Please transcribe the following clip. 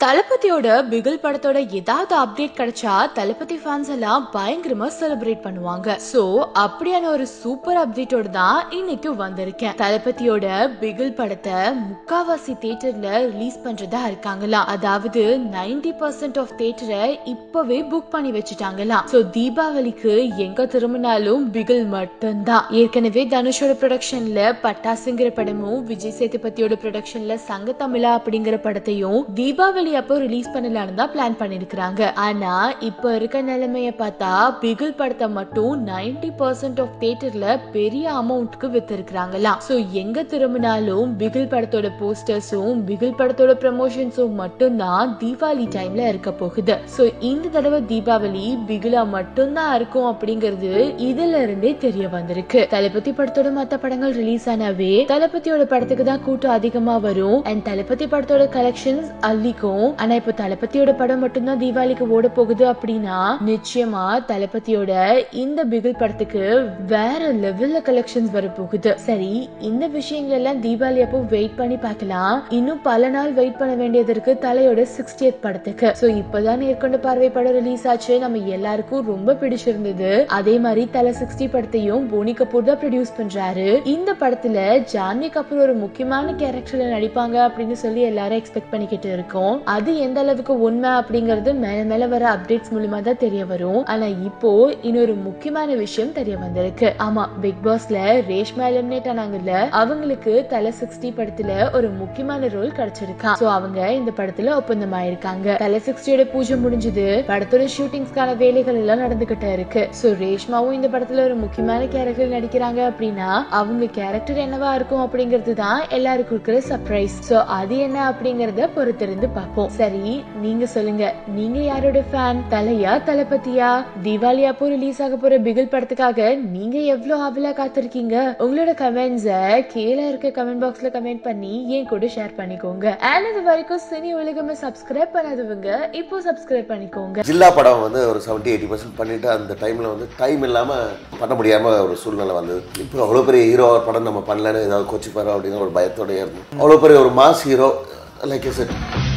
தளபதியோட பிகில் படத்தோட ஏதாவது அப்டேட் கிடைச்சா தளபதி ஃபேன்ஸ் எல்லாம் பயங்கரமா செலிப்ரேட் பண்ணுவாங்க சோ அப்படியான ஒரு சூப்பர் அப்டேட்டோட தான் இன்னைக்கு வந்திருக்கேன் தளபதியோட பிகில் படத்தை முக்காவாசி தியேட்டர்ல ரிலீஸ் பண்றதா இருக்காங்களாம் அதாவது 90% பர்சன்ட் ஆஃப் தியேட்டரை இப்பவே புக் பண்ணி வச்சுட்டாங்களாம் சோ தீபாவளிக்கு எங்க திரும்பினாலும் பிகில் மட்டும்தான் ஏற்கனவே தனுஷோட ப்ரொடக்ஷன்ல பட்டாசுங்கிற படமும் விஜய் சேதுபதியோட ப்ரொடக்ஷன்ல சங்க தமிழா அப்படிங்கிற படத்தையும் தீபாவளி அப்போ ரிலீஸ் பண்ணலாம்னு தான் பிளான் பண்ணிருக்காங்க ஆனா இப்ப இருக்க நிலைமைய பார்த்தா பிகில் படத்தை மட்டும் 90% பர்சன்ட் ஆஃப் தியேட்டர்ல பெரிய அமௌண்ட்க்கு வித்திருக்காங்களாம் சோ எங்க திரும்பினாலும் பிகில் படத்தோட போஸ்டர்ஸும் பிகில் படத்தோட ப்ரமோஷன்ஸும் மட்டும்தான் தீபாவளி டைம்ல இருக்க போகுது சோ இந்த தடவை தீபாவளி பிகிலா மட்டும்தான் இருக்கும் அப்படிங்கிறது இதுல இருந்தே தெரிய வந்திருக்கு தளபதி படத்தோட மத்த படங்கள் ரிலீஸ் ஆனாவே தளபதியோட படத்துக்கு தான் கூட்டம் அதிகமா வரும் அண்ட் தளபதி படத்தோட கலெக்ஷன்ஸ் அள்ளிக்கும் ஆனா இப்ப தளபதியோட படம் மட்டும்தான் தீபாவளிக்கு ஓட போகுது அப்படின்னா நிச்சயமா தளபதியோட இந்த பிகில் படத்துக்கு வேற லெவல்ல கலெக்ஷன்ஸ் வர போகுது சரி இந்த விஷயங்கள் எல்லாம் தீபாவளி அப்போ வெயிட் பண்ணி பார்க்கலாம் இன்னும் பல நாள் வெயிட் பண்ண வேண்டியது இருக்கு தலையோட சிக்ஸ்டியத் படத்துக்கு சோ இப்பதான் நேர்கொண்ட பார்வை படம் ரிலீஸ் ஆச்சு நம்ம எல்லாருக்கும் ரொம்ப பிடிச்சிருந்தது அதே மாதிரி தலை சிக்ஸ்டி படத்தையும் போனி கபூர் தான் ப்ரொடியூஸ் பண்றாரு இந்த படத்துல ஜான்வி கபூர் ஒரு முக்கியமான கேரக்டர்ல நடிப்பாங்க அப்படின்னு சொல்லி எல்லாரும் எக்ஸ்பெக்ட் பண்ணிக்கிட்டு இருக்கோம் அது எந்த அளவுக்கு உண்மை அப்படிங்கறது மேல மேல வர அப்டேட்ஸ் மூலமா தான் தெரிய வரும் ஆனா இப்போ இன்னொரு முக்கியமான விஷயம் தெரிய வந்திருக்கு ஆமா பிக் பாஸ்ல ரேஷ்மா எலிமினேட் ஆனாங்கல்ல அவங்களுக்கு தலை சிக்ஸ்டி படத்துல ஒரு முக்கியமான ரோல் கிடைச்சிருக்கா சோ அவங்க இந்த படத்துல ஒப்பந்தம் ஆயிருக்காங்க தலை சிக்ஸ்டியோட பூஜை முடிஞ்சது படத்தோட ஷூட்டிங்ஸ்க்கான வேலைகள் எல்லாம் நடந்துகிட்டு இருக்கு சோ ரேஷ்மாவும் இந்த படத்துல ஒரு முக்கியமான கேரக்டர் நடிக்கிறாங்க அப்படின்னா அவங்க கேரக்டர் என்னவா இருக்கும் அப்படிங்கிறது தான் எல்லாருக்கும் இருக்கிற சர்ப்ரைஸ் சோ அது என்ன அப்படிங்கறத பொறுத்திருந்து பார்ப்போம் சரி நீங்க சொல்லுங்க நீங்க யாரோட ஃபேன் தலையா தளபதியா தீபாவளி அப்போ ரிலீஸ் ஆக போற பிகில் படத்துக்காக நீங்க எவ்வளவு ஆவலா காத்திருக்கீங்க உங்களோட கமெண்ட்ஸ கீழே இருக்க கமெண்ட் பாக்ஸ்ல கமெண்ட் பண்ணி என் கூட ஷேர் பண்ணிக்கோங்க அண்ட் இது வரைக்கும் சினி உலகமே சப்ஸ்கிரைப் பண்ணாதவங்க இப்போ சப்ஸ்கிரைப் பண்ணிக்கோங்க ஜில்லா படம் வந்து ஒரு செவன்ட்டி எயிட்டி பர்சன்ட் பண்ணிட்டு அந்த டைமில் வந்து டைம் இல்லாமல் பண்ண முடியாமல் ஒரு சூழ்நிலை வந்தது இப்போ அவ்வளோ பெரிய ஹீரோ படம் நம்ம பண்ணலன்னு ஏதாவது கோச்சிப்பாரோ அப்படின்னு ஒரு பயத்தோடயே இருந்தோம் அவ்வளோ பெரிய ஒரு mass hero like a set